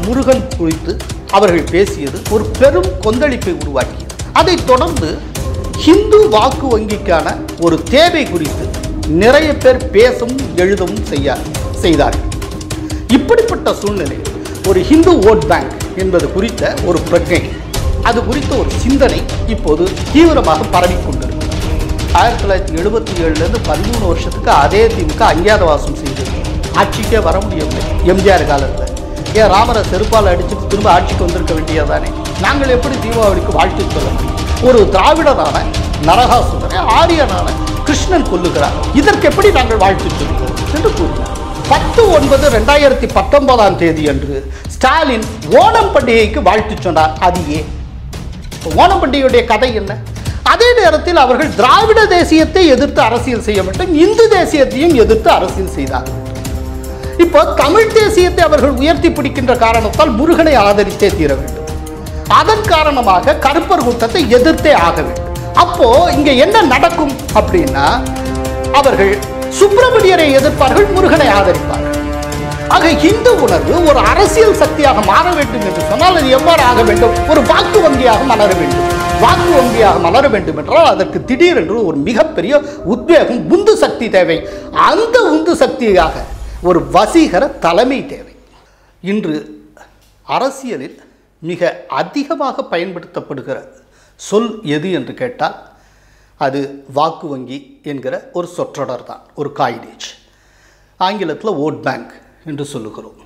முருகன் குறித்து அவர்கள் பேசியது ஒரு பெரும் கொந்தளிப்பை உருவாக்கியது அதைத் தொடர்ந்து ஹிந்து வாக்கு வங்கிக்கான ஒரு தேவை குறித்து நிறைய பேர் பேசவும் எழுதவும் செய்ய செய்தார்கள் இப்படிப்பட்ட சூழ்நிலையில் ஒரு ஹிந்து ஓட் பேங்க் என்பது குறித்த ஒரு பிரஜை அது குறித்த ஒரு சிந்தனை இப்போது தீவிரமாக பரவிக்கொண்டிருக்கிறது ஆயிரத்தி தொள்ளாயிரத்தி எழுபத்தி ஏழுலேருந்து பதிமூணு வருஷத்துக்கு அதே திமுக அஞ்ஞாதவாசம் செய்தது ஆட்சிக்கே வர முடியவில்லை எம்ஜிஆர் காலத்தில் ஏன் ராமரை செருப்பால் அடிச்சு திரும்ப ஆட்சிக்கு வந்திருக்க வேண்டியதானே நாங்கள் எப்படி தீபாவளிக்கு வாழ்த்து சொல்ல முடியும் ஒரு திராவிடனான நரகாசுரனை ஆரியனான கிருஷ்ணன் கொல்லுகிறார் இதற்கு எப்படி நாங்கள் வாழ்த்து சொல்கிறோம் என்று கூறினார் பத்து ஒன்பது ரெண்டாயிரத்தி பத்தொன்பதாம் தேதி அன்று ஸ்டாலின் ஓணம் பண்டிகைக்கு வாழ்த்து சொன்னார் அது ஏன் ஓணம் பண்டிகையுடைய கதை என்ன அதே நேரத்தில் அவர்கள் திராவிட தேசியத்தை எதிர்த்து அரசியல் செய்ய வேண்டும் இந்து தேசியத்தையும் எதிர்த்து அரசியல் செய்தார்கள் இப்போ தமிழ் தேசியத்தை அவர்கள் உயர்த்தி பிடிக்கின்ற காரணத்தால் முருகனை ஆதரித்தே தீர வேண்டும் அதன் காரணமாக கருப்பர் கூட்டத்தை எதிர்த்தே ஆக வேண்டும் அப்போ இங்க என்ன நடக்கும் அப்படின்னா அவர்கள் சுப்பிரமணியரை எதிர்ப்பார்கள் முருகனை ஆதரிப்பார்கள் ஆக இந்து உணர்வு ஒரு அரசியல் சக்தியாக மாற வேண்டும் என்று சொன்னால் அது எவ்வாறு ஆக வேண்டும் ஒரு வாக்கு வங்கியாக மலர வேண்டும் வாக்கு வங்கியாக மலர வேண்டும் என்றால் அதற்கு திடீரென்று ஒரு மிகப்பெரிய உத்வேகம் உந்து சக்தி தேவை அந்த உந்து சக்தியாக ஒரு வசீகர தலைமை தேவை இன்று அரசியலில் மிக அதிகமாக பயன்படுத்தப்படுகிற சொல் எது என்று கேட்டால் அது வாக்கு வங்கி என்கிற ஒரு சொற்றொடர் தான் ஒரு காயினேஜ் ஆங்கிலத்தில் ஓட் பேங்க் என்று சொல்லுகிறோம்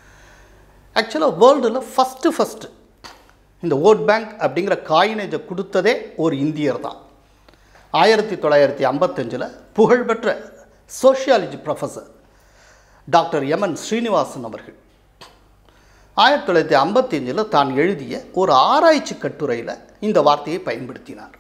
ஆக்சுவலாக வேர்ல்டில் ஃபஸ்ட்டு ஃபஸ்ட்டு இந்த ஓட் பேங்க் அப்படிங்கிற காயினேஜை கொடுத்ததே ஒரு இந்தியர் தான் ஆயிரத்தி தொள்ளாயிரத்தி ஐம்பத்தஞ்சில் புகழ்பெற்ற sociology professor doctor M N Srinivasan அவர்கள் ஆயிரத்தி தொள்ளாயிரத்தி ஐம்பத்தஞ்சில் தான் எழுதிய ஒரு ஆராய்ச்சி கட்டுரையில் இந்த வார்த்தையை பயன்படுத்தினார்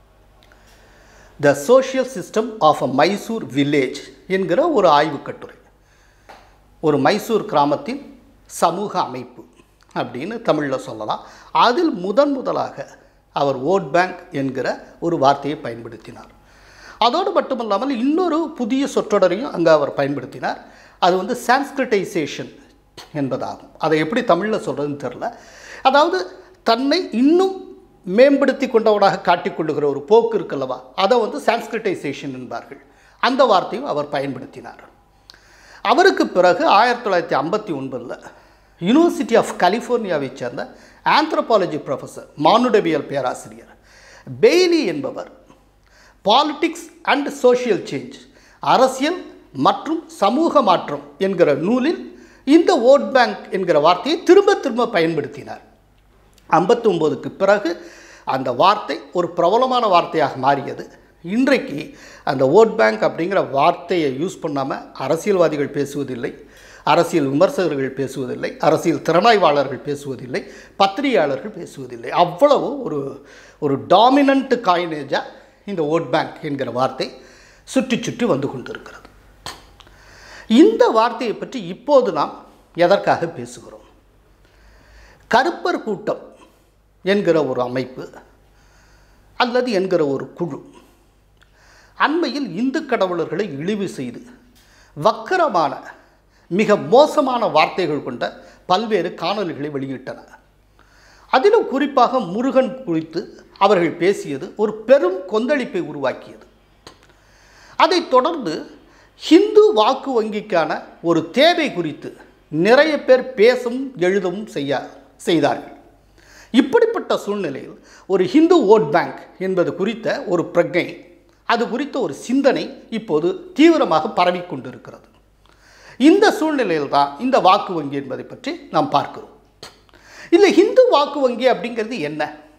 the social system of a Mysore village என்கிற ஒரு ஆய்வுக் கட்டுரை ஒரு மைசூர் கிராமத்தின் சமூக அமைப்பு அப்படின்னு தமிழில் சொல்லலாம் அதில் முதன் முதலாக அவர் ஓட் பேங்க் என்கிற ஒரு வார்த்தையை பயன்படுத்தினார் அதோடு மட்டுமல்லாமல் இன்னொரு புதிய சொற்றொடரையும் அங்கே அவர் பயன்படுத்தினார் அது வந்து சான்ஸ்கிரிட்டைசேஷன் என்பதாகும் அதை எப்படி தமிழில் சொல்கிறதுன்னு தெரில அதாவது தன்னை இன்னும் மேம்படுத்தி கொண்டவனாக காட்டிக்கொள்ளுகிற ஒரு போக்கு இருக்குல்லவா அதை வந்து சான்ஸ்கிரிட்டைசேஷன் என்பார்கள் அந்த வார்த்தையும் அவர் பயன்படுத்தினார் அவருக்கு பிறகு ஆயிரத்தி தொள்ளாயிரத்தி ஐம்பத்தி ஒன்பதில் யூனிவர்சிட்டி ஆஃப் கலிஃபோர்னியாவை சேர்ந்த ஆந்த்ரோபாலஜி ப்ரொஃபஸர் மானுடவியல் பேராசிரியர் பெய்லி என்பவர் பாலிடிக்ஸ் அண்ட் சோஷியல் சேஞ்ச் அரசியல் மற்றும் சமூக மாற்றம் என்கிற நூலில் இந்த ஓட் பேங்க் என்கிற வார்த்தையை திரும்ப திரும்ப பயன்படுத்தினார் ஐம்பத்தி ஒம்போதுக்கு பிறகு அந்த வார்த்தை ஒரு பிரபலமான வார்த்தையாக மாறியது இன்றைக்கு அந்த ஓட் பேங்க் அப்படிங்கிற வார்த்தையை யூஸ் பண்ணாமல் அரசியல்வாதிகள் பேசுவதில்லை அரசியல் விமர்சகர்கள் பேசுவதில்லை அரசியல் திறனாய்வாளர்கள் பேசுவதில்லை பத்திரிகையாளர்கள் பேசுவதில்லை அவ்வளவு ஒரு ஒரு டாமினன்ட் காயினேஜாக இந்த ஓட் பேங்க் என்கிற வார்த்தை சுற்றி சுற்றி வந்து கொண்டிருக்கிறது இந்த வார்த்தையை பற்றி இப்போது நாம் எதற்காக பேசுகிறோம் கருப்பர் கூட்டம் என்கிற ஒரு அமைப்பு அல்லது என்கிற ஒரு குழு அண்மையில் இந்து கடவுளர்களை இழிவு செய்து வக்கரமான மிக மோசமான வார்த்தைகள் கொண்ட பல்வேறு காணொலிகளை வெளியிட்டன அதிலும் குறிப்பாக முருகன் குறித்து அவர்கள் பேசியது ஒரு பெரும் கொந்தளிப்பை உருவாக்கியது அதைத் தொடர்ந்து ஹிந்து வாக்கு வங்கிக்கான ஒரு தேவை குறித்து நிறைய பேர் பேசவும் எழுதவும் செய்ய செய்தார்கள் இப்படிப்பட்ட சூழ்நிலையில் ஒரு ஹிந்து ஓட் பேங்க் என்பது குறித்த ஒரு பிரஜை அது குறித்த ஒரு சிந்தனை இப்போது தீவிரமாக பரவிக்கொண்டிருக்கிறது இந்த சூழ்நிலையில் தான் இந்த வாக்கு வங்கி என்பதை பற்றி நாம் பார்க்கிறோம் இல்லை ஹிந்து வாக்கு வங்கி அப்படிங்கிறது என்ன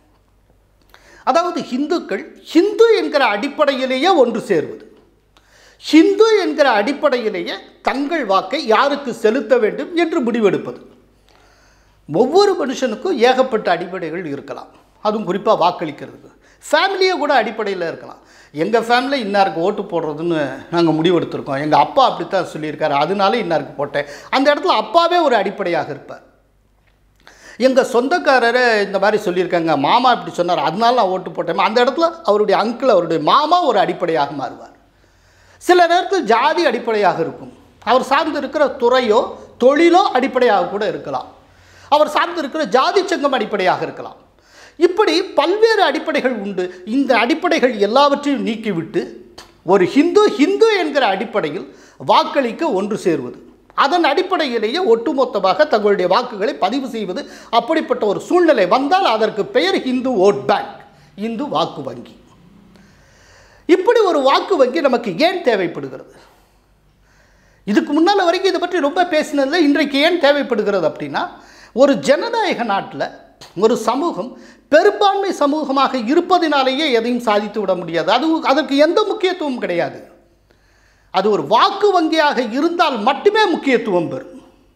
அதாவது ஹிந்துக்கள் ஹிந்து என்கிற அடிப்படையிலேயே ஒன்று சேருவது ஹிந்து என்கிற அடிப்படையிலேயே தங்கள் வாக்கை யாருக்கு செலுத்த வேண்டும் என்று முடிவெடுப்பது ஒவ்வொரு மனுஷனுக்கும் ஏகப்பட்ட அடிப்படைகள் இருக்கலாம் அதுவும் குறிப்பாக வாக்களிக்கிறதுக்கு ஃபேமிலியே கூட அடிப்படையில் இருக்கலாம் எங்கள் ஃபேமிலி இன்னாருக்கு ஓட்டு போடுறதுன்னு நாங்கள் முடிவெடுத்திருக்கோம் எங்கள் அப்பா அப்படித்தான் சொல்லியிருக்காரு அதனால இன்னாருக்கு போட்டேன் அந்த இடத்துல அப்பாவே ஒரு அடிப்படையாக இருப்பார் எங்கள் சொந்தக்காரரை இந்த மாதிரி சொல்லியிருக்காங்க மாமா இப்படி சொன்னார் அதனால நான் ஓட்டு போட்டேன் அந்த இடத்துல அவருடைய அங்கிள் அவருடைய மாமா ஒரு அடிப்படையாக மாறுவார் சில நேரத்தில் ஜாதி அடிப்படையாக இருக்கும் அவர் சார்ந்து இருக்கிற துறையோ தொழிலோ அடிப்படையாக கூட இருக்கலாம் அவர் சார்ந்திருக்கிற ஜாதி சங்கம் அடிப்படையாக இருக்கலாம் இப்படி பல்வேறு அடிப்படைகள் உண்டு இந்த அடிப்படைகள் எல்லாவற்றையும் நீக்கிவிட்டு ஒரு ஹிந்து ஹிந்து என்கிற அடிப்படையில் வாக்களிக்க ஒன்று சேருவது அதன் அடிப்படையிலேயே ஒட்டுமொத்தமாக தங்களுடைய வாக்குகளை பதிவு செய்வது அப்படிப்பட்ட ஒரு சூழ்நிலை வந்தால் அதற்கு பெயர் ஹிந்து ஓட் பேங்க் இந்து வாக்கு வங்கி இப்படி ஒரு வாக்கு வங்கி நமக்கு ஏன் தேவைப்படுகிறது இதுக்கு முன்னால் வரைக்கும் இதை பற்றி ரொம்ப பேசினதில்ல இன்றைக்கு ஏன் தேவைப்படுகிறது அப்படின்னா ஒரு ஜனநாயக நாட்டில் ஒரு சமூகம் பெரும்பான்மை சமூகமாக இருப்பதினாலேயே எதையும் சாதித்து விட முடியாது அது அதற்கு எந்த முக்கியத்துவம் கிடையாது அது ஒரு வாக்கு வங்கியாக இருந்தால் மட்டுமே முக்கியத்துவம் பெறும்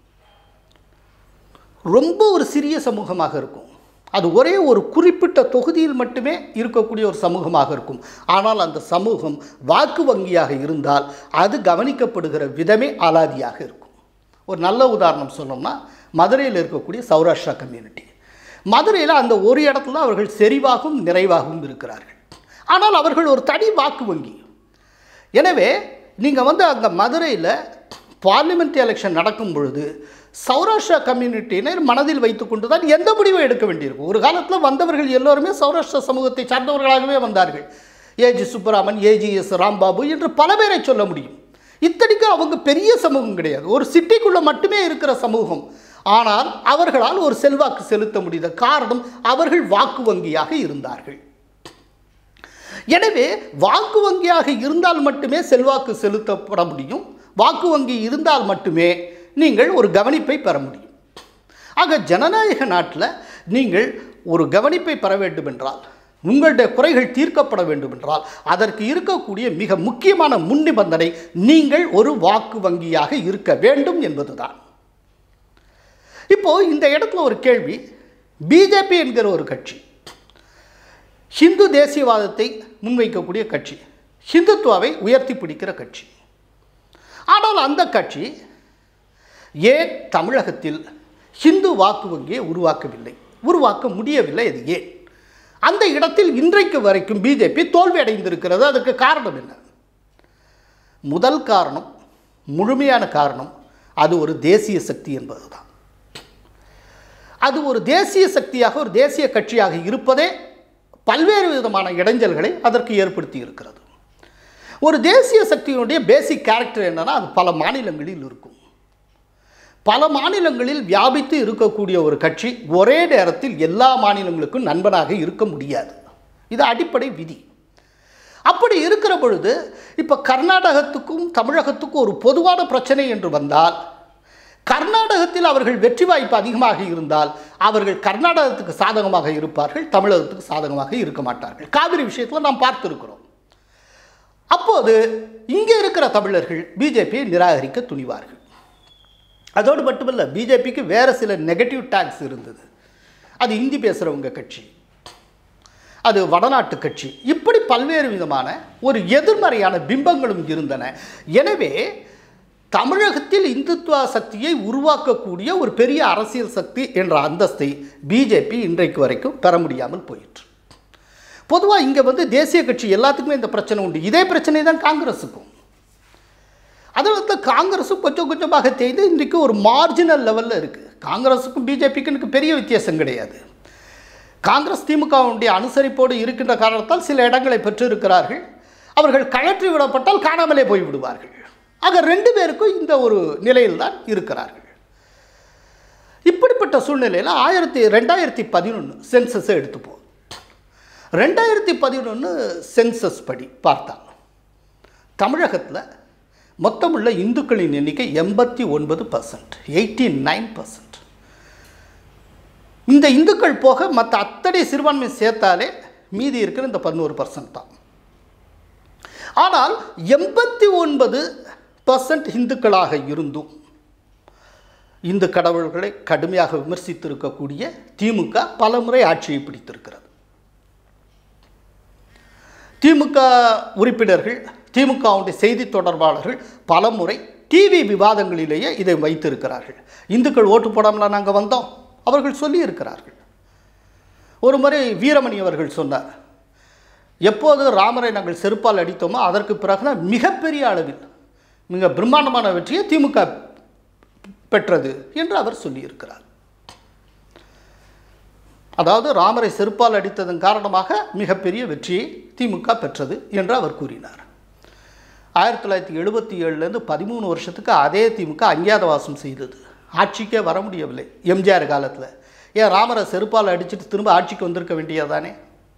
ரொம்ப ஒரு சிறிய சமூகமாக இருக்கும் அது ஒரே ஒரு குறிப்பிட்ட தொகுதியில் மட்டுமே இருக்கக்கூடிய ஒரு சமூகமாக இருக்கும் ஆனால் அந்த சமூகம் வாக்கு வங்கியாக இருந்தால் அது கவனிக்கப்படுகிற விதமே அலாதியாக இருக்கும் ஒரு நல்ல உதாரணம் சொன்னோம்னா மதுரையில் இருக்கக்கூடிய சௌராஷ்டிரா கம்யூனிட்டி மதுரையில் அந்த ஒரு இடத்துல அவர்கள் செறிவாகவும் நிறைவாகவும் இருக்கிறார்கள் ஆனால் அவர்கள் ஒரு தனி வாக்கு வங்கி எனவே நீங்கள் வந்து அங்கே மதுரையில் பார்லிமெண்ட் எலெக்ஷன் நடக்கும் பொழுது சௌராஷ்டிரா கம்யூனிட்டியினர் மனதில் வைத்துக்கொண்டு தான் எந்த முடிவை எடுக்க வேண்டியிருக்கும் ஒரு காலத்தில் வந்தவர்கள் எல்லோருமே சௌராஷ்டிரா சமூகத்தை சார்ந்தவர்களாகவே வந்தார்கள் ஏஜி சுப்பராமன் ஏஜிஎஸ் ராம்பாபு என்று பல பேரை சொல்ல முடியும் இத்தனைக்கு அவங்க பெரிய சமூகம் கிடையாது ஒரு சிட்டிக்குள்ளே மட்டுமே இருக்கிற சமூகம் ஆனால் அவர்களால் ஒரு செல்வாக்கு செலுத்த முடிந்த காரணம் அவர்கள் வாக்கு வங்கியாக இருந்தார்கள் எனவே வாக்கு வங்கியாக இருந்தால் மட்டுமே செல்வாக்கு செலுத்தப்பட முடியும் வாக்கு வங்கி இருந்தால் மட்டுமே நீங்கள் ஒரு கவனிப்பை பெற முடியும் ஆக ஜனநாயக நாட்டில் நீங்கள் ஒரு கவனிப்பை பெற வேண்டும் என்றால் உங்களுடைய குறைகள் தீர்க்கப்பட வேண்டும் என்றால் அதற்கு இருக்கக்கூடிய மிக முக்கியமான முன் நிபந்தனை நீங்கள் ஒரு வாக்கு வங்கியாக இருக்க வேண்டும் என்பதுதான் இப்போ இந்த இடத்துல ஒரு கேள்வி பிஜேபி என்கிற ஒரு கட்சி ஹிந்து தேசியவாதத்தை முன்வைக்கக்கூடிய கட்சி ஹிந்துத்துவாவை உயர்த்தி பிடிக்கிற கட்சி ஆனால் அந்த கட்சி ஏன் தமிழகத்தில் ஹிந்து வாக்கு வங்கியை உருவாக்கவில்லை உருவாக்க முடியவில்லை அது ஏன் அந்த இடத்தில் இன்றைக்கு வரைக்கும் பிஜேபி தோல்வி அடைந்திருக்கிறது அதுக்கு காரணம் என்ன முதல் காரணம் முழுமையான காரணம் அது ஒரு தேசிய சக்தி என்பதுதான் அது ஒரு தேசிய சக்தியாக ஒரு தேசிய கட்சியாக இருப்பதே பல்வேறு விதமான இடைஞ்சல்களை அதற்கு ஏற்படுத்தி இருக்கிறது ஒரு தேசிய சக்தியினுடைய பேசிக் கேரக்டர் என்னன்னா அது பல மாநிலங்களில் இருக்கும் பல மாநிலங்களில் வியாபித்து இருக்கக்கூடிய ஒரு கட்சி ஒரே நேரத்தில் எல்லா மாநிலங்களுக்கும் நண்பனாக இருக்க முடியாது இது அடிப்படை விதி அப்படி இருக்கிற பொழுது இப்போ கர்நாடகத்துக்கும் தமிழகத்துக்கும் ஒரு பொதுவான பிரச்சனை என்று வந்தால் கர்நாடகத்தில் அவர்கள் வெற்றி வாய்ப்பு அதிகமாக இருந்தால் அவர்கள் கர்நாடகத்துக்கு சாதகமாக இருப்பார்கள் தமிழகத்துக்கு சாதகமாக இருக்க மாட்டார்கள் காவிரி விஷயத்தில் நாம் பார்த்திருக்கிறோம் அப்போது இங்கே இருக்கிற தமிழர்கள் பிஜேபியை நிராகரிக்க துணிவார்கள் அதோடு மட்டுமல்ல பிஜேபிக்கு வேறு சில நெகட்டிவ் டேக்ஸ் இருந்தது அது இந்தி பேசுகிறவங்க கட்சி அது வடநாட்டு கட்சி இப்படி பல்வேறு விதமான ஒரு எதிர்மறையான பிம்பங்களும் இருந்தன எனவே தமிழகத்தில் இந்துத்துவ சக்தியை உருவாக்கக்கூடிய ஒரு பெரிய அரசியல் சக்தி என்ற அந்தஸ்தை பிஜேபி இன்றைக்கு வரைக்கும் பெற முடியாமல் போயிற்று பொதுவாக இங்கே வந்து தேசிய கட்சி எல்லாத்துக்குமே இந்த பிரச்சனை உண்டு இதே பிரச்சனை தான் காங்கிரஸுக்கும் அதில் காங்கிரஸும் கொஞ்சம் கொஞ்சமாக தேய்ந்து இன்றைக்கு ஒரு மார்ஜினல் லெவலில் இருக்குது காங்கிரஸுக்கும் பிஜேபிக்கும் எனக்கு பெரிய வித்தியாசம் கிடையாது காங்கிரஸ் திமுகவுடைய அனுசரிப்போடு இருக்கின்ற காரணத்தால் சில இடங்களை பெற்றிருக்கிறார்கள் அவர்கள் கழற்றி விடப்பட்டால் காணாமலே போய் விடுவார்கள் ஆக ரெண்டு பேருக்கும் இந்த ஒரு நிலையில் தான் இருக்கிறார்கள் இப்படிப்பட்ட சூழ்நிலையில் ஆயிரத்தி ரெண்டாயிரத்தி பதினொன்று சென்சஸை எடுத்துப்போம் ரெண்டாயிரத்தி பதினொன்று சென்சஸ் படி பார்த்தால் தமிழகத்தில் மொத்தமுள்ள இந்துக்களின் எண்ணிக்கை எண்பத்தி ஒன்பது பர்சன்ட் எயிட்டி நைன் பர்சன்ட் இந்த இந்துக்கள் போக மற்ற அத்தனை சிறுபான்மை சேர்த்தாலே மீதி இருக்கிற இந்த பதினோரு பர்சன்ட் தான் ஆனால் எண்பத்தி ஒன்பது பர்சன்ட் இந்துக்களாக இருந்தும் இந்து கடவுள்களை கடுமையாக விமர்சித்திருக்கக்கூடிய திமுக பலமுறை ஆட்சியை பிடித்திருக்கிறது திமுக உறுப்பினர்கள் திமுகவுடைய செய்தி தொடர்பாளர்கள் பலமுறை டிவி விவாதங்களிலேயே இதை வைத்திருக்கிறார்கள் இந்துக்கள் ஓட்டு போடாமலாம் நாங்கள் வந்தோம் அவர்கள் சொல்லி இருக்கிறார்கள் ஒரு முறை வீரமணி அவர்கள் சொன்னார் எப்போது ராமரை நாங்கள் செருப்பால் அடித்தோமோ அதற்கு பிறகு மிகப்பெரிய அளவில் மிக பிரம்மாண்டமான வெற்றியை திமுக பெற்றது என்று அவர் சொல்லியிருக்கிறார் அதாவது ராமரை செருப்பால் அடித்ததன் காரணமாக மிகப்பெரிய வெற்றியை திமுக பெற்றது என்று அவர் கூறினார் ஆயிரத்தி தொள்ளாயிரத்தி எழுபத்தி ஏழுலேருந்து பதிமூணு வருஷத்துக்கு அதே திமுக அஞ்ஞாதவாசம் செய்தது ஆட்சிக்கே வர முடியவில்லை எம்ஜிஆர் காலத்தில் ஏன் ராமரை செருப்பால் அடிச்சுட்டு திரும்ப ஆட்சிக்கு வந்திருக்க வேண்டியதானே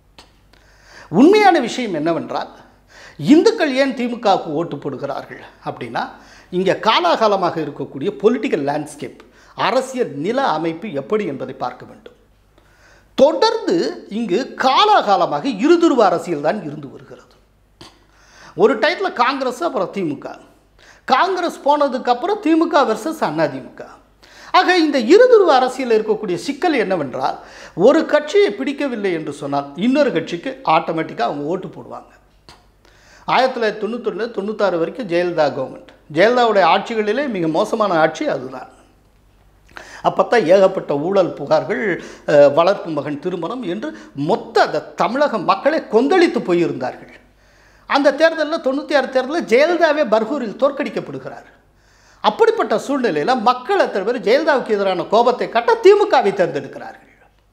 உண்மையான விஷயம் என்னவென்றால் இந்துக்கள் ஏன் திமுகவுக்கு ஓட்டு போடுகிறார்கள் அப்படின்னா இங்கே காலாகாலமாக இருக்கக்கூடிய பொலிட்டிக்கல் லேண்ட்ஸ்கேப் அரசியல் நில அமைப்பு எப்படி என்பதை பார்க்க வேண்டும் தொடர்ந்து இங்கு காலாகாலமாக இருதுருவ அரசியல் தான் இருந்து வருகிறது ஒரு டைத்தில் காங்கிரஸ் அப்புறம் திமுக காங்கிரஸ் போனதுக்கப்புறம் திமுக வெர்சஸ் அதிமுக ஆக இந்த இருதுருவ அரசியலில் இருக்கக்கூடிய சிக்கல் என்னவென்றால் ஒரு கட்சியை பிடிக்கவில்லை என்று சொன்னால் இன்னொரு கட்சிக்கு ஆட்டோமேட்டிக்காக அவங்க ஓட்டு போடுவாங்க ஆயிரத்தி தொள்ளாயிரத்தி தொண்ணூத்தொன்று தொண்ணூத்தாறு வரைக்கும் ஜெயலலிதா கவர்மெண்ட் ஜெயலலிதாவுடைய ஆட்சிகளிலே மிக மோசமான ஆட்சி அதுதான் அப்போ தான் ஏகப்பட்ட ஊழல் புகார்கள் அஹ், வளர்ப்பு மகன் திருமணம் என்று மொத்த அந்த தமிழக மக்களை கொந்தளித்து போயிருந்தார்கள் அந்த தேர்தலில் தொண்ணூற்றி ஆறு தேர்தலில் ஜெயலலிதாவே பர்கூரில் தோற்கடிக்கப்படுகிறார் அப்படிப்பட்ட சூழ்நிலையில் மக்கள் அத்தனை பேர் ஜெயலலிதாவுக்கு எதிரான கோபத்தை கட்ட திமுகவை தேர்ந்தெடுக்கிறார்கள்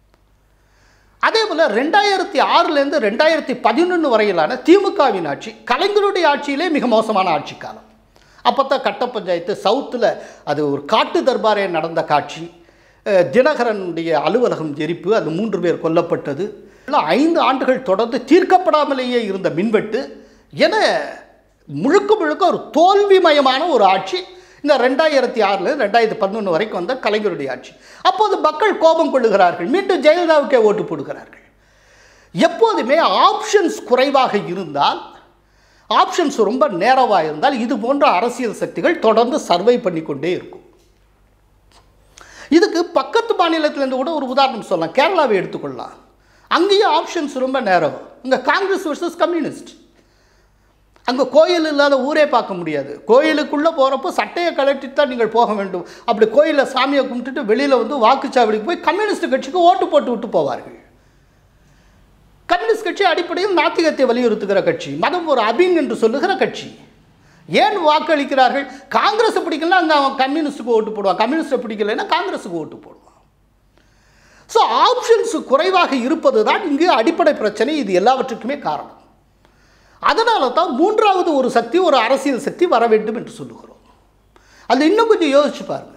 அதே போல் ரெண்டாயிரத்தி ஆறுலேருந்து ரெண்டாயிரத்தி பதினொன்று வரையிலான திமுகவின் ஆட்சி கலைஞருடைய ஆட்சியிலே மிக மோசமான ஆட்சி காலம் அப்போ தான் கட்ட பஞ்சாயத்து சவுத்தில் அது ஒரு காட்டு தர்பாரே நடந்த காட்சி அஹ், தினகரனுடைய அலுவலகம் எரிப்பு அது மூன்று பேர் கொல்லப்பட்டது எல்லாம் ஐந்து ஆண்டுகள் தொடர்ந்து தீர்க்கப்படாமலேயே இருந்த மின்வெட்டு என முழுக்க முழுக்க ஒரு தோல்விமயமான ஒரு ஆட்சி இந்த ரெண்டாயிரத்தி ஆறில் ரெண்டாயிரத்தி பதினொன்று வரைக்கும் வந்த கலைஞருடைய ஆட்சி அப்போது மக்கள் கோபம் கொள்ளுகிறார்கள் மீண்டும் ஜெயலலிதாவுக்கே ஓட்டு போடுகிறார்கள் எப்போதுமே ஆப்ஷன்ஸ் குறைவாக இருந்தால் ஆப்ஷன்ஸ் ரொம்ப நேரவாக இருந்தால் இது போன்ற அரசியல் சக்திகள் தொடர்ந்து சர்வை பண்ணி கொண்டே இருக்கும் இதுக்கு பக்கத்து மாநிலத்திலேருந்து கூட ஒரு உதாரணம் சொல்லலாம் கேரளாவை எடுத்துக்கொள்ளலாம் அங்கேயும் ஆப்ஷன்ஸ் ரொம்ப நேரம் இங்கே காங்கிரஸ் வர்சஸ் கம்யூனிஸ்ட் அங்கே கோயில் இல்லாத ஊரே பார்க்க முடியாது கோயிலுக்குள்ளே போகிறப்போ சட்டையை கழட்டிட்டு தான் நீங்கள் போக வேண்டும் அப்படி கோயிலில் சாமியை கும்பிட்டுட்டு வெளியில் வந்து வாக்குச்சாவடிக்கு போய் கம்யூனிஸ்ட் கட்சிக்கு ஓட்டு போட்டு விட்டு போவார்கள் கம்யூனிஸ்ட் கட்சி அடிப்படையில் நாத்திகத்தை வலியுறுத்துகிற கட்சி மதம் ஒரு அபின் என்று சொல்லுகிற கட்சி ஏன் வாக்களிக்கிறார்கள் காங்கிரஸை பிடிக்கலன்னா அங்கே அவன் கம்யூனிஸ்ட்டுக்கு ஓட்டு போடுவான் கம்யூனிஸ்ட்டை பிடிக்கலைன்னா காங்கிரஸுக்கு ஓட்டு போடுவான் ஸோ ஆப்ஷன்ஸ் குறைவாக இருப்பது தான் இங்கு அடிப்படை பிரச்சனை இது எல்லாவற்றுக்குமே காரணம் அதனால தான் மூன்றாவது ஒரு சக்தி ஒரு அரசியல் சக்தி வர வேண்டும் என்று சொல்லுகிறோம் அது இன்னும் கொஞ்சம் யோசிச்சு பாருங்க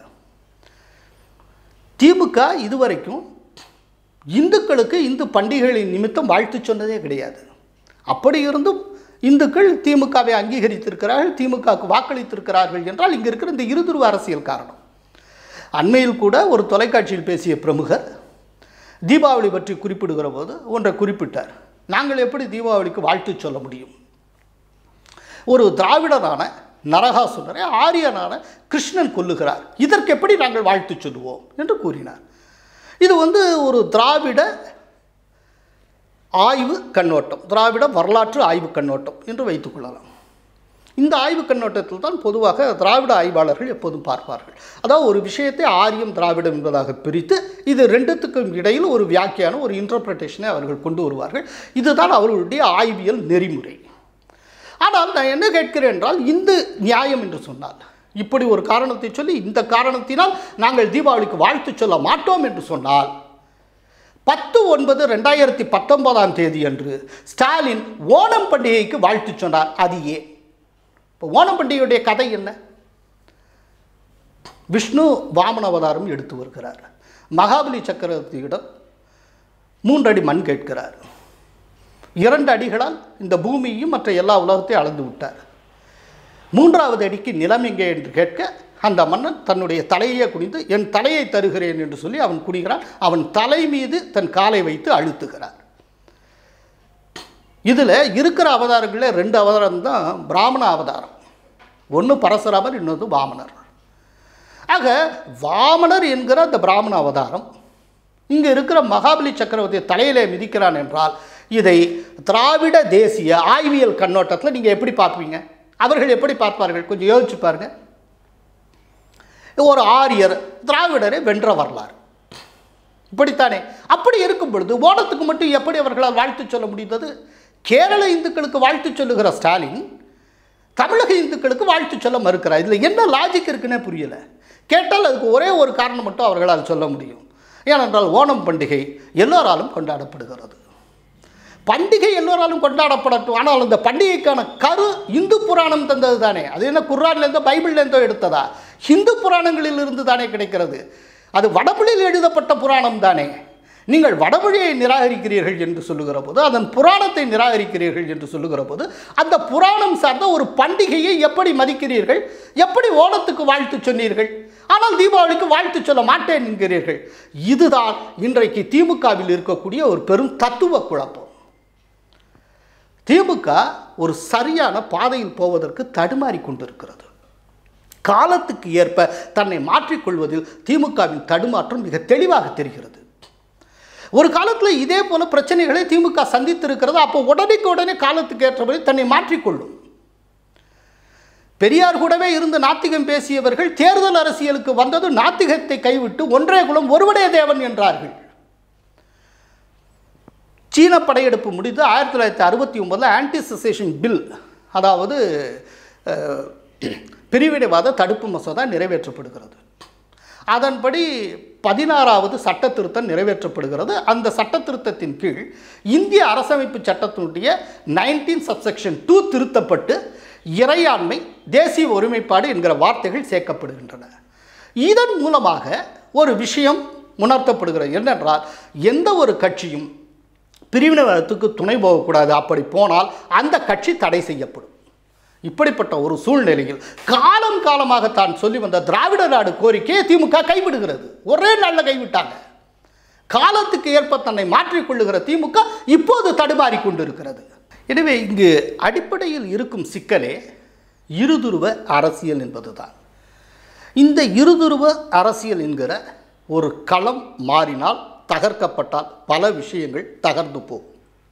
திமுக இதுவரைக்கும் இந்துக்களுக்கு இந்து பண்டிகைகளின் நிமித்தம் வாழ்த்து சொன்னதே கிடையாது அப்படி இருந்தும் இந்துக்கள் திமுகவை அங்கீகரித்திருக்கிறார்கள் திமுகவுக்கு வாக்களித்திருக்கிறார்கள் என்றால் இங்கே இருக்கிற இந்த இருதுருவ அரசியல் காரணம் அண்மையில் கூட ஒரு தொலைக்காட்சியில் பேசிய பிரமுகர் தீபாவளி பற்றி குறிப்பிடுகிற போது ஒன்றை குறிப்பிட்டார் நாங்கள் எப்படி தீபாவளிக்கு வாழ்த்து சொல்ல முடியும் ஒரு திராவிடனான நரகாசுரரை ஆரியனான கிருஷ்ணன் கொல்லுகிறார் இதற்கு எப்படி நாங்கள் வாழ்த்து சொல்லுவோம் என்று கூறினார் இது வந்து ஒரு திராவிட ஆய்வு கண்ணோட்டம் திராவிட வரலாற்று ஆய்வு கண்ணோட்டம் என்று வைத்துக்கொள்ளலாம் இந்த ஆய்வு கண்ணோட்டத்தில் தான் பொதுவாக திராவிட ஆய்வாளர்கள் எப்போதும் பார்ப்பார்கள் அதாவது ஒரு விஷயத்தை ஆரியம் திராவிடம் என்பதாக பிரித்து இது ரெண்டுத்துக்கும் இடையில் ஒரு வியாக்கியானம் ஒரு இன்டர்பிரட்டேஷனை அவர்கள் கொண்டு வருவார்கள் இதுதான் அவர்களுடைய ஆய்வியல் நெறிமுறை ஆனால் நான் என்ன கேட்கிறேன் என்றால் இந்து நியாயம் என்று சொன்னால் இப்படி ஒரு காரணத்தை சொல்லி இந்த காரணத்தினால் நாங்கள் தீபாவளிக்கு வாழ்த்து சொல்ல மாட்டோம் என்று சொன்னால் பத்து ஒன்பது ரெண்டாயிரத்தி பத்தொன்பதாம் தேதி அன்று ஸ்டாலின் ஓணம் பண்டிகைக்கு வாழ்த்து சொன்னார் அது ஏன் இப்போ ஓணம் பண்டிகையுடைய கதை என்ன விஷ்ணு வாமன அவதாரம் எடுத்து வருகிறார் மகாபலி சக்கரவர்த்தியிடம் மூன்றடி மண் கேட்கிறார் இரண்டு அடிகளால் இந்த பூமியையும் மற்ற எல்லா உலகத்தையும் அளந்து விட்டார் மூன்றாவது அடிக்கு நிலம் எங்கே என்று கேட்க அந்த மன்னன் தன்னுடைய தலையே குனிந்து என் தலையை தருகிறேன் என்று சொல்லி அவன் குனிகிறான் அவன் தலை மீது தன் காலை வைத்து அழுத்துகிறார் இதில் இருக்கிற அவதாரங்களில் ரெண்டு அவதாரம் தான் பிராமண அவதாரம் ஒன்று பரசுராமர் இன்னொன்று வாமனர் ஆக வாமனர் என்கிற அந்த பிராமண அவதாரம் இங்கே இருக்கிற மகாபலி சக்கரவர்த்தியை தலையிலே மிதிக்கிறான் என்றால் இதை திராவிட தேசிய ஆய்வியல் கண்ணோட்டத்தில் நீங்கள் எப்படி பார்ப்பீங்க அவர்கள் எப்படி பார்ப்பார்கள் கொஞ்சம் யோசிச்சு பாருங்க ஒரு ஆரியர் திராவிடரை வென்ற வரலாறு இப்படித்தானே அப்படி இருக்கும் பொழுது ஓணத்துக்கு மட்டும் எப்படி அவர்களால் வாழ்த்து சொல்ல முடிந்தது கேரள இந்துக்களுக்கு வாழ்த்து சொல்லுகிற ஸ்டாலின் தமிழக இந்துக்களுக்கு வாழ்த்து சொல்ல மறுக்கிறார் இதில் என்ன லாஜிக் இருக்குன்னே புரியலை கேட்டால் அதுக்கு ஒரே ஒரு காரணம் மட்டும் அவர்களால் சொல்ல முடியும் ஏனென்றால் ஓணம் பண்டிகை எல்லோராலும் கொண்டாடப்படுகிறது பண்டிகை எல்லோராலும் கொண்டாடப்படட்டும் ஆனால் அந்த பண்டிகைக்கான கரு இந்து புராணம் தந்தது தானே அது என்ன குர்ஆன்லேருந்தோ பைபிள்லேருந்தோ எடுத்ததா ஹிந்து புராணங்களில் இருந்து தானே கிடைக்கிறது அது வடமொழியில் எழுதப்பட்ட புராணம் தானே நீங்கள் வடமொழியை நிராகரிக்கிறீர்கள் என்று சொல்லுகிற போது அதன் புராணத்தை நிராகரிக்கிறீர்கள் என்று சொல்லுகிற போது அந்த புராணம் சார்ந்த ஒரு பண்டிகையை எப்படி மதிக்கிறீர்கள் எப்படி ஓணத்துக்கு வாழ்த்து சொன்னீர்கள் ஆனால் தீபாவளிக்கு வாழ்த்து சொல்ல மாட்டேன் என்கிறீர்கள் இதுதான் இன்றைக்கு திமுகவில் இருக்கக்கூடிய ஒரு பெரும் தத்துவ குழப்பம் திமுக ஒரு சரியான பாதையில் போவதற்கு தடுமாறி கொண்டிருக்கிறது காலத்துக்கு ஏற்ப தன்னை மாற்றிக்கொள்வதில் திமுகவின் தடுமாற்றம் மிக தெளிவாக தெரிகிறது ஒரு காலத்தில் இதே போல பிரச்சனைகளை திமுக சந்தித்திருக்கிறது அப்போ உடனேக்கு உடனே காலத்துக்கு ஏற்றபடி தன்னை மாற்றிக்கொள்ளும் பெரியார் கூடவே இருந்து நாத்திகம் பேசியவர்கள் தேர்தல் அரசியலுக்கு வந்தது நாத்திகத்தை கைவிட்டு ஒன்றே குலம் ஒருவனே தேவன் என்றார்கள் சீன படையெடுப்பு முடிந்து ஆயிரத்தி தொள்ளாயிரத்தி அறுபத்தி ஒன்பதில் ஆன்டி செசேஷன் பில் அதாவது அஹ், பிரிவினைவாத தடுப்பு மசோதா நிறைவேற்றப்படுகிறது அதன்படி பதினாறாவது சட்ட திருத்தம் நிறைவேற்றப்படுகிறது அந்த சட்ட திருத்தத்தின் கீழ் இந்திய அரசமைப்பு சட்டத்தினுடைய நைன்டீன் சப்செக்ஷன் டூ திருத்தப்பட்டு இறையாண்மை தேசிய ஒருமைப்பாடு என்கிற வார்த்தைகள் சேர்க்கப்படுகின்றன இதன் மூலமாக ஒரு விஷயம் உணர்த்தப்படுகிறது என்னென்றால் எந்த ஒரு கட்சியும் பிரிவினைவாதத்துக்கு துணை போகக்கூடாது அப்படி போனால் அந்த கட்சி தடை செய்யப்படும் இப்படிப்பட்ட ஒரு சூழ்நிலையில் காலம் காலமாக தான் சொல்லி வந்த திராவிட நாடு கோரிக்கையை திமுக கைவிடுகிறது ஒரே நாளில் கைவிட்டாங்க காலத்துக்கு ஏற்ப தன்னை மாற்றிக்கொள்ளுகிற திமுக இப்போது தடுமாறி கொண்டிருக்கிறது எனவே இங்கு அடிப்படையில் இருக்கும் சிக்கலே இருதுருவ அரசியல் என்பதுதான் இந்த இருதுருவ அரசியல் என்கிற ஒரு களம் மாறினால் தகர்க்கப்பட்டால் பல விஷயங்கள் தகர்ந்து போகும்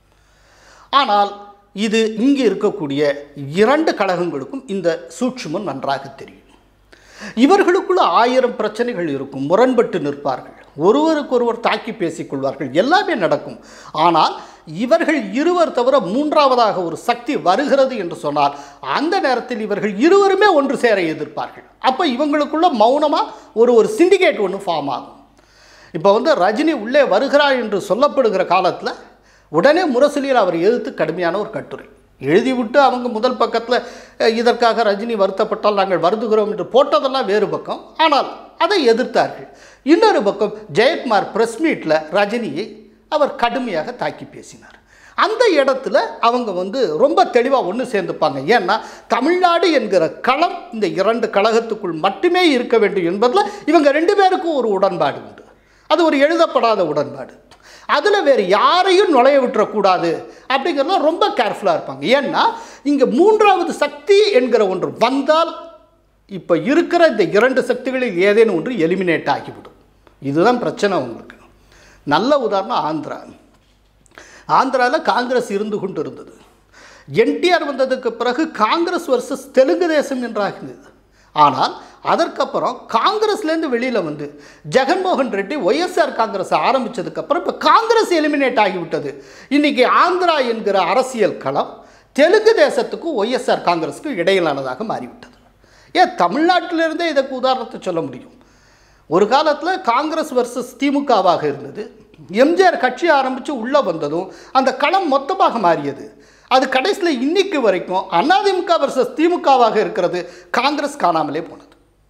ஆனால் இது இங்கே இருக்கக்கூடிய இரண்டு கழகங்களுக்கும் இந்த சூட்சுமம் நன்றாக தெரியும் இவர்களுக்குள்ள ஆயிரம் பிரச்சனைகள் இருக்கும் முரண்பட்டு நிற்பார்கள் ஒருவருக்கொருவர் தாக்கி பேசிக்கொள்வார்கள் எல்லாமே நடக்கும் ஆனால் இவர்கள் இருவர் தவிர மூன்றாவதாக ஒரு சக்தி வருகிறது என்று சொன்னால் அந்த நேரத்தில் இவர்கள் இருவருமே ஒன்று சேர எதிர்ப்பார்கள் அப்போ இவங்களுக்குள்ள மௌனமாக ஒரு ஒரு சிண்டிகேட் ஒன்று ஃபார்ம் ஆகும் இப்போ வந்து ரஜினி உள்ளே வருகிறார் என்று சொல்லப்படுகிற காலத்தில் உடனே முரசொலியில் அவர் எதிர்த்து கடுமையான ஒரு கட்டுரை எழுதிவிட்டு அவங்க முதல் பக்கத்தில் அஹ், இதற்காக ரஜினி வருத்தப்பட்டால் நாங்கள் வருந்துகிறோம் என்று போட்டதெல்லாம் வேறு பக்கம் ஆனால் அதை எதிர்த்தார்கள் இன்னொரு பக்கம் ஜெயக்குமார் பிரஸ் மீட்டில் ரஜினியை அவர் கடுமையாக தாக்கி பேசினார் அந்த இடத்துல அவங்க வந்து ரொம்ப தெளிவாக ஒன்று சேர்ந்துப்பாங்க ஏன்னா தமிழ்நாடு என்கிற களம் இந்த இரண்டு கழகத்துக்குள் மட்டுமே இருக்க வேண்டும் என்பதில் இவங்க ரெண்டு பேருக்கும் ஒரு உடன்பாடு உண்டு அது ஒரு எழுதப்படாத உடன்பாடு அதில் வேறு யாரையும் நுழைய விட்டுறக்கூடாது அப்படிங்கிறதுல ரொம்ப கேர்ஃபுல்லாக இருப்பாங்க ஏன்னா இங்கே மூன்றாவது சக்தி என்கிற ஒன்று வந்தால் இப்போ இருக்கிற இந்த இரண்டு சக்திகளில் ஏதேனும் ஒன்று எலிமினேட் ஆகிவிடும் இதுதான் பிரச்சனை உங்களுக்கு நல்ல உதாரணம் ஆந்திரா ஆந்திராவில் காங்கிரஸ் இருந்து கொண்டு இருந்தது என்டிஆர் வந்ததுக்கு பிறகு காங்கிரஸ் வர்சஸ் தெலுங்கு தேசம் என்றாகினது ஆனால் அதற்கப்புறம் காங்கிரஸ்லேருந்து வெளியில் வந்து ஜெகன்மோகன் ரெட்டி ஒய்எஸ்ஆர் காங்கிரஸ் ஆரம்பித்ததுக்கப்புறம் இப்போ காங்கிரஸ் எலிமினேட் ஆகிவிட்டது இன்றைக்கி ஆந்திரா என்கிற அரசியல் களம் தெலுங்கு தேசத்துக்கும் ஒய்எஸ்ஆர் காங்கிரஸுக்கும் இடையிலானதாக மாறிவிட்டது ஏன் தமிழ்நாட்டிலிருந்தே இதற்கு உதாரணத்தை சொல்ல முடியும் ஒரு காலத்தில் காங்கிரஸ் வர்சஸ் திமுகவாக இருந்தது எம்ஜிஆர் கட்சி ஆரம்பித்து உள்ளே வந்ததும் அந்த களம் மொத்தமாக மாறியது அது கடைசியில் இன்னைக்கு வரைக்கும் அதிமுக வர்சஸ் திமுகவாக இருக்கிறது காங்கிரஸ் காணாமலே போனது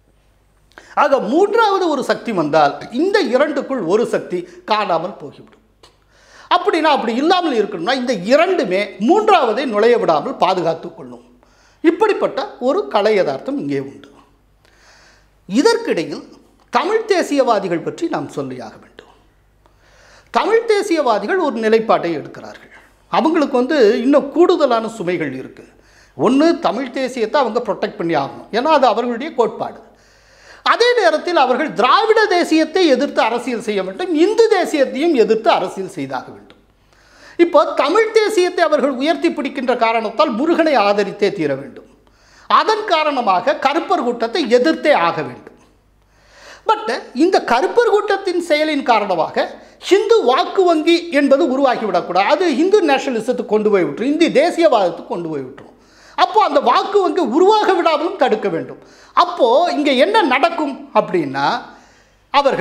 ஆக மூன்றாவது ஒரு சக்தி வந்தால் இந்த இரண்டுக்குள் ஒரு சக்தி காணாமல் போகிவிடும் அப்படின்னா அப்படி இல்லாமல் இருக்கணும்னா இந்த இரண்டுமே மூன்றாவதை நுழைய விடாமல் பாதுகாத்து கொள்ளும் இப்படிப்பட்ட ஒரு கலை யதார்த்தம் இங்கே உண்டு இதற்கிடையில் தமிழ் தேசியவாதிகள் பற்றி நாம் சொல்லியாக வேண்டும் தமிழ் தேசியவாதிகள் ஒரு நிலைப்பாட்டை எடுக்கிறார்கள் அவங்களுக்கு வந்து இன்னும் கூடுதலான சுமைகள் இருக்குது ஒன்று தமிழ் தேசியத்தை அவங்க ப்ரொடெக்ட் பண்ணி ஆகணும் ஏன்னா அது அவர்களுடைய கோட்பாடு அதே நேரத்தில் அவர்கள் திராவிட தேசியத்தை எதிர்த்து அரசியல் செய்ய வேண்டும் இந்து தேசியத்தையும் எதிர்த்து அரசியல் செய்தாக வேண்டும் இப்போ தமிழ் தேசியத்தை அவர்கள் உயர்த்தி பிடிக்கின்ற காரணத்தால் முருகனை ஆதரித்தே தீர வேண்டும் அதன் காரணமாக கருப்பர் கூட்டத்தை எதிர்த்தே ஆக வேண்டும் பட் இந்த கருப்பர் கூட்டத்தின் செயலின் காரணமாக ஹிந்து வாக்கு வங்கி என்பது உருவாகிவிடக்கூடாது அது இந்து நேஷனலிசத்துக்கு கொண்டு போய் விட்டுரும் இந்தி தேசியவாதத்துக்கு கொண்டு போய் விட்டுரும் அப்போ அந்த வாக்கு வங்கி உருவாக விடாமலும் தடுக்க வேண்டும் அப்போது இங்கே என்ன நடக்கும் அப்படின்னா அவர்கள்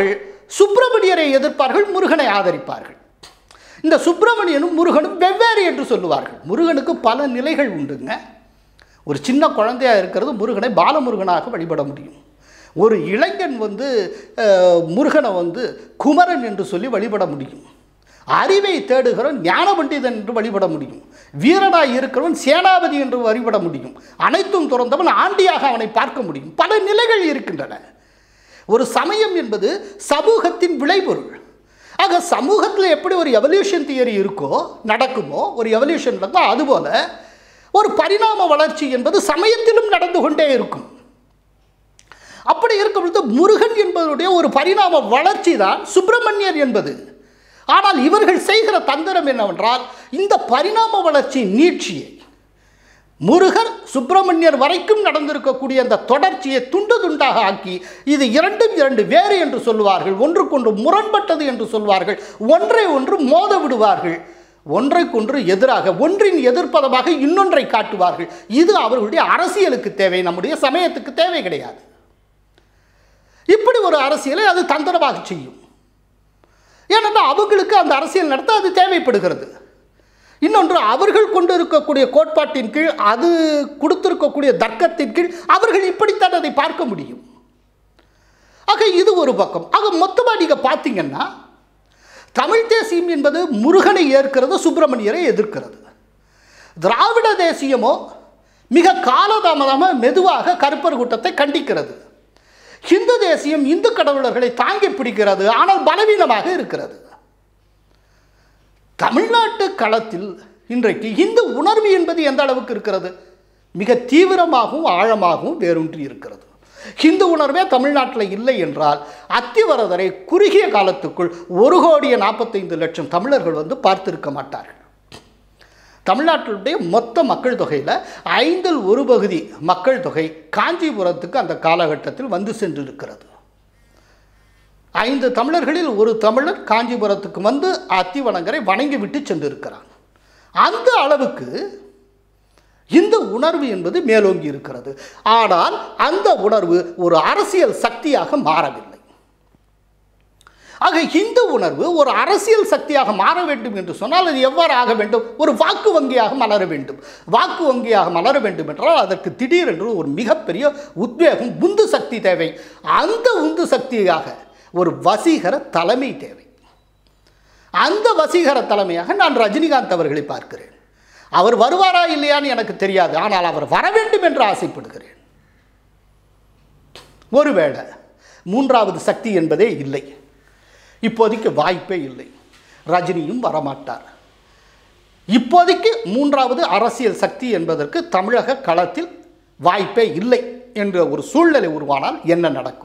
சுப்பிரமணியரை எதிர்ப்பார்கள் முருகனை ஆதரிப்பார்கள் இந்த சுப்பிரமணியனும் முருகனும் வெவ்வேறு என்று சொல்லுவார்கள் முருகனுக்கு பல நிலைகள் உண்டுங்க ஒரு சின்ன குழந்தையா இருக்கிறது முருகனை பாலமுருகனாக வழிபட முடியும் ஒரு இளைஞன் வந்து அஹ், முருகனை வந்து குமரன் என்று சொல்லி வழிபட முடியும் அறிவை தேடுகிறவன் ஞான பண்டிதன் என்று வழிபட முடியும் வீரனாய் இருக்கிறவன் சேனாபதி என்று வழிபட முடியும் அனைத்தும் துறந்தவன் ஆண்டியாக அவனை பார்க்க முடியும் பல நிலைகள் இருக்கின்றன ஒரு சமயம் என்பது சமூகத்தின் விளைபொருள் ஆக சமூகத்தில் எப்படி ஒரு எவல்யூஷன் தியரி இருக்கோ நடக்குமோ ஒரு எவல்யூஷன் நடந்தால் அதுபோல ஒரு பரிணாம வளர்ச்சி என்பது சமயத்திலும் நடந்து கொண்டே இருக்கும் அப்படி இருக்கும் பொழுது முருகன் என்பதனுடைய ஒரு பரிணாம வளர்ச்சி தான் சுப்பிரமணியர் என்பது ஆனால் இவர்கள் செய்கிற தந்திரம் என்னவென்றால் இந்த பரிணாம வளர்ச்சி நீட்சியை முருகர் சுப்பிரமணியர் வரைக்கும் நடந்திருக்கக்கூடிய அந்த தொடர்ச்சியை துண்டு துண்டாக ஆக்கி இது இரண்டும் இரண்டு வேறு என்று சொல்லுவார்கள் ஒன்றுக்கொன்று முரண்பட்டது என்று சொல்வார்கள் ஒன்றை ஒன்று மோத விடுவார்கள் ஒன்றைக்கொன்று எதிராக ஒன்றின் எதிர்ப்பதமாக இன்னொன்றை காட்டுவார்கள் இது அவர்களுடைய அரசியலுக்கு தேவை நம்முடைய சமயத்துக்கு தேவை கிடையாது இப்படி ஒரு அரசியலை அது தந்திரமாக செய்யும் ஏனென்றால் அவங்களுக்கு அந்த அரசியல் நடத்த அது தேவைப்படுகிறது இன்னொன்று அவர்கள் கொண்டு இருக்கக்கூடிய கோட்பாட்டின் கீழ் அது கொடுத்திருக்கக்கூடிய தர்க்கத்தின் கீழ் அவர்கள் இப்படித்தான் அதை பார்க்க முடியும் ஆக இது ஒரு பக்கம் ஆக மொத்தமாக நீங்கள் பார்த்தீங்கன்னா தமிழ் தேசியம் என்பது முருகனை ஏற்கிறது சுப்பிரமணியரை எதிர்க்கிறது திராவிட தேசியமோ மிக காலதாமதமாக மெதுவாக கருப்பர் கூட்டத்தை கண்டிக்கிறது ஹிந்து தேசியம் இந்து கடவுளர்களை தாங்கி பிடிக்கிறது ஆனால் பலவீனமாக இருக்கிறது தமிழ்நாட்டு களத்தில் இன்றைக்கு இந்து உணர்வு என்பது எந்த அளவுக்கு இருக்கிறது மிக தீவிரமாகவும் ஆழமாகவும் வேரூன்றி இருக்கிறது ஹிந்து உணர்வே தமிழ்நாட்டில் இல்லை என்றால் அத்திவரதரை குறுகிய காலத்துக்குள் ஒரு கோடியே நாற்பத்தைந்து லட்சம் தமிழர்கள் வந்து பார்த்திருக்க மாட்டார்கள் தமிழ்நாட்டினுடைய மொத்த மக்கள் தொகையில் ஐந்தில் ஒரு பகுதி மக்கள் தொகை காஞ்சிபுரத்துக்கு அந்த காலகட்டத்தில் வந்து சென்றிருக்கிறது ஐந்து தமிழர்களில் ஒரு தமிழர் காஞ்சிபுரத்துக்கு வந்து அத்திவனங்கரை வணங்கிவிட்டு சென்றிருக்கிறான் அந்த அளவுக்கு இந்த உணர்வு என்பது மேலோங்கி இருக்கிறது ஆனால் அந்த உணர்வு ஒரு அரசியல் சக்தியாக மாறவில்லை ஆக இந்து உணர்வு ஒரு அரசியல் சக்தியாக மாற வேண்டும் என்று சொன்னால் அது எவ்வாறு ஆக வேண்டும் ஒரு வாக்கு வங்கியாக மலர வேண்டும் வாக்கு வங்கியாக மலர வேண்டும் என்றால் அதற்கு திடீரென்று ஒரு மிகப்பெரிய உத்வேகம் உந்து சக்தி தேவை அந்த உந்து சக்தியாக ஒரு வசீகர தலைமை தேவை அந்த வசீகர தலைமையாக நான் ரஜினிகாந்த் அவர்களை பார்க்கிறேன் அவர் வருவாரா இல்லையான்னு எனக்கு தெரியாது ஆனால் அவர் வர வேண்டும் என்று ஆசைப்படுகிறேன் ஒருவேளை மூன்றாவது சக்தி என்பதே இல்லை இப்போதைக்கு வாய்ப்பே இல்லை ரஜினியும் வரமாட்டார் இப்போதைக்கு மூன்றாவது அரசியல் சக்தி என்பதற்கு தமிழக களத்தில் வாய்ப்பே இல்லை என்ற ஒரு சூழ்நிலை உருவானால் என்ன நடக்கும்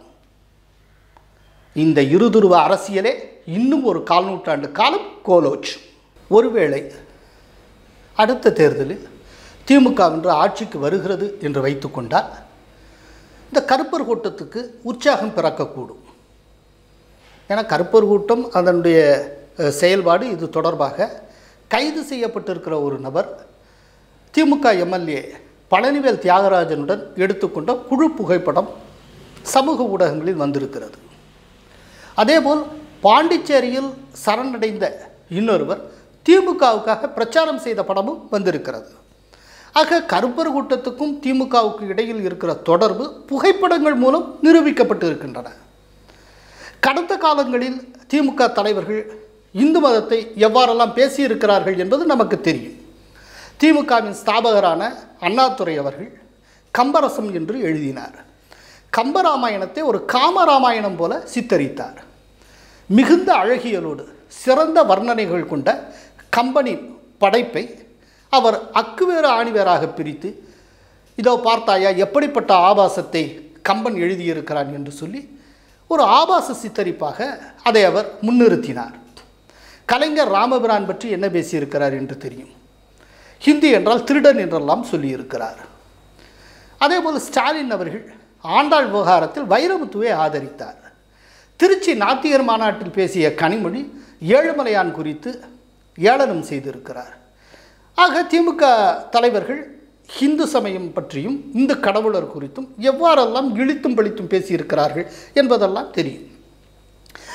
இந்த இருதுருவ அரசியலே இன்னும் ஒரு கால் நூற்றாண்டு காலம் கோலோச் ஒருவேளை அடுத்த தேர்தலில் திமுக என்று ஆட்சிக்கு வருகிறது என்று வைத்துக்கொண்டால் இந்த கருப்பர் கூட்டத்துக்கு உற்சாகம் பிறக்கக்கூடும் ஏன்னா கருப்பர் கூட்டம் அதனுடைய அஹ், செயல்பாடு இது தொடர்பாக கைது செய்யப்பட்டிருக்கிற ஒரு நபர் திமுக எம்எல்ஏ பழனிவேல் தியாகராஜனுடன் எடுத்துக்கொண்ட குழு புகைப்படம் சமூக ஊடகங்களில் வந்திருக்கிறது அதேபோல் பாண்டிச்சேரியில் சரணடைந்த இன்னொருவர் திமுகவுக்காக பிரச்சாரம் செய்த படமும் வந்திருக்கிறது ஆக கருப்பர் கூட்டத்துக்கும் திமுகவுக்கு இடையில் இருக்கிற தொடர்பு புகைப்படங்கள் மூலம் நிரூபிக்கப்பட்டு இருக்கின்றன கடந்த காலங்களில் திமுக தலைவர்கள் இந்து மதத்தை எவ்வாறெல்லாம் பேசியிருக்கிறார்கள் என்பது நமக்கு தெரியும் திமுகவின் ஸ்தாபகரான அண்ணாதுரை அவர்கள் கம்பரசம் என்று எழுதினார் கம்பராமாயணத்தை ஒரு காமராமாயணம் போல சித்தரித்தார் மிகுந்த அழகியலோடு சிறந்த வர்ணனைகள் கொண்ட கம்பனின் படைப்பை அவர் அக்குவேறு ஆணிவேராக பிரித்து இதோ பார்த்தாயா எப்படிப்பட்ட ஆபாசத்தை கம்பன் எழுதியிருக்கிறான் என்று சொல்லி ஒரு ஆபாச சித்தரிப்பாக அதை அவர் முன்னிறுத்தினார் கலைஞர் ராமபிரான் பற்றி என்ன பேசியிருக்கிறார் என்று தெரியும் ஹிந்தி என்றால் திருடன் என்றெல்லாம் சொல்லியிருக்கிறார் அதேபோல் ஸ்டாலின் அவர்கள் ஆண்டாள் விவகாரத்தில் வைரமுத்துவை ஆதரித்தார் திருச்சி நாத்திகர் மாநாட்டில் பேசிய கனிமொழி ஏழுமலையான் குறித்து ஏளனம் செய்திருக்கிறார் ஆக திமுக தலைவர்கள் ஹிந்து சமயம் பற்றியும் இந்து கடவுளர் குறித்தும் எவ்வாறெல்லாம் இழித்தும் பழித்தும் பேசியிருக்கிறார்கள் என்பதெல்லாம் தெரியும்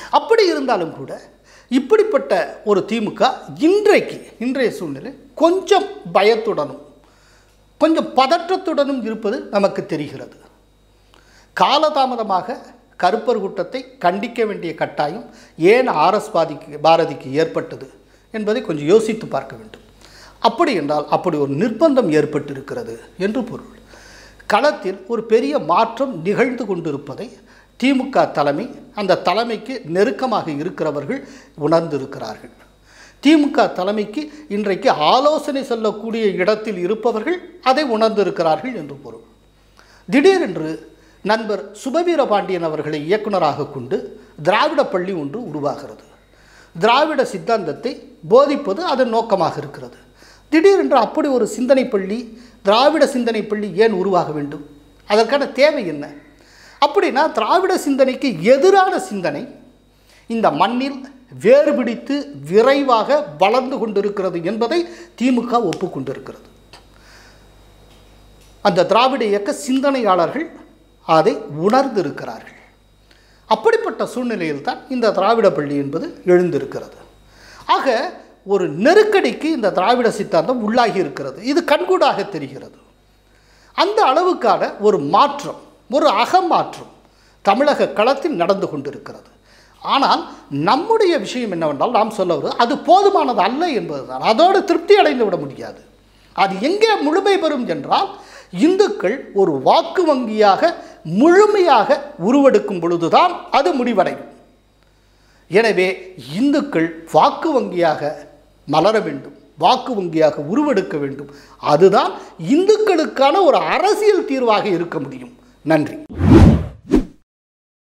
அப்படி இருந்தாலும் கூட இப்படிப்பட்ட ஒரு திமுக இன்றைக்கு இன்றைய சூழ்நிலை கொஞ்சம் பயத்துடனும் கொஞ்சம் பதற்றத்துடனும் இருப்பது நமக்கு தெரிகிறது காலதாமதமாக கருப்பர் கூட்டத்தை கண்டிக்க வேண்டிய கட்டாயம் ஏன் ஆர்எஸ் பாதிக்கு பாரதிக்கு ஏற்பட்டது என்பதை கொஞ்சம் யோசித்து பார்க்க வேண்டும் அப்படி என்றால் அப்படி ஒரு நிர்பந்தம் ஏற்பட்டிருக்கிறது என்று பொருள் களத்தில் ஒரு பெரிய மாற்றம் நிகழ்ந்து கொண்டிருப்பதை திமுக தலைமை அந்த தலைமைக்கு நெருக்கமாக இருக்கிறவர்கள் உணர்ந்திருக்கிறார்கள் திமுக தலைமைக்கு இன்றைக்கு ஆலோசனை சொல்லக்கூடிய இடத்தில் இருப்பவர்கள் அதை உணர்ந்திருக்கிறார்கள் என்று பொருள் திடீரென்று நண்பர் சுபவீர பாண்டியன் அவர்களை இயக்குனராக கொண்டு திராவிட பள்ளி ஒன்று உருவாகிறது திராவிட சித்தாந்தத்தை போதிப்பது அதன் நோக்கமாக இருக்கிறது திடீரென்று அப்படி ஒரு சிந்தனை பள்ளி திராவிட சிந்தனை பள்ளி ஏன் உருவாக வேண்டும் அதற்கான தேவை என்ன அப்படின்னா திராவிட சிந்தனைக்கு எதிரான சிந்தனை இந்த மண்ணில் வேறுபிடித்து விரைவாக வளர்ந்து கொண்டிருக்கிறது என்பதை திமுக ஒப்புக்கொண்டிருக்கிறது அந்த திராவிட இயக்க சிந்தனையாளர்கள் அதை உணர்ந்திருக்கிறார்கள் அப்படிப்பட்ட சூழ்நிலையில் தான் இந்த திராவிட பள்ளி என்பது எழுந்திருக்கிறது ஆக ஒரு நெருக்கடிக்கு இந்த திராவிட சித்தாந்தம் உள்ளாகி இருக்கிறது இது கண்கூடாக தெரிகிறது அந்த அளவுக்கான ஒரு மாற்றம் ஒரு அகமாற்றம் தமிழக களத்தில் நடந்து கொண்டிருக்கிறது ஆனால் நம்முடைய விஷயம் என்னவென்றால் நாம் சொல்ல வருவது அது போதுமானது அல்ல என்பதுதான் அதோடு திருப்தி அடைந்து விட முடியாது அது எங்கே முழுமை பெறும் என்றால் இந்துக்கள் ஒரு வாக்கு வங்கியாக முழுமையாக உருவெடுக்கும் பொழுதுதான் அது முடிவடையும் எனவே இந்துக்கள் வாக்கு வங்கியாக மலர வேண்டும் வாக்கு வங்கியாக உருவெடுக்க வேண்டும் அதுதான் இந்துக்களுக்கான ஒரு அரசியல் தீர்வாக இருக்க முடியும் நன்றி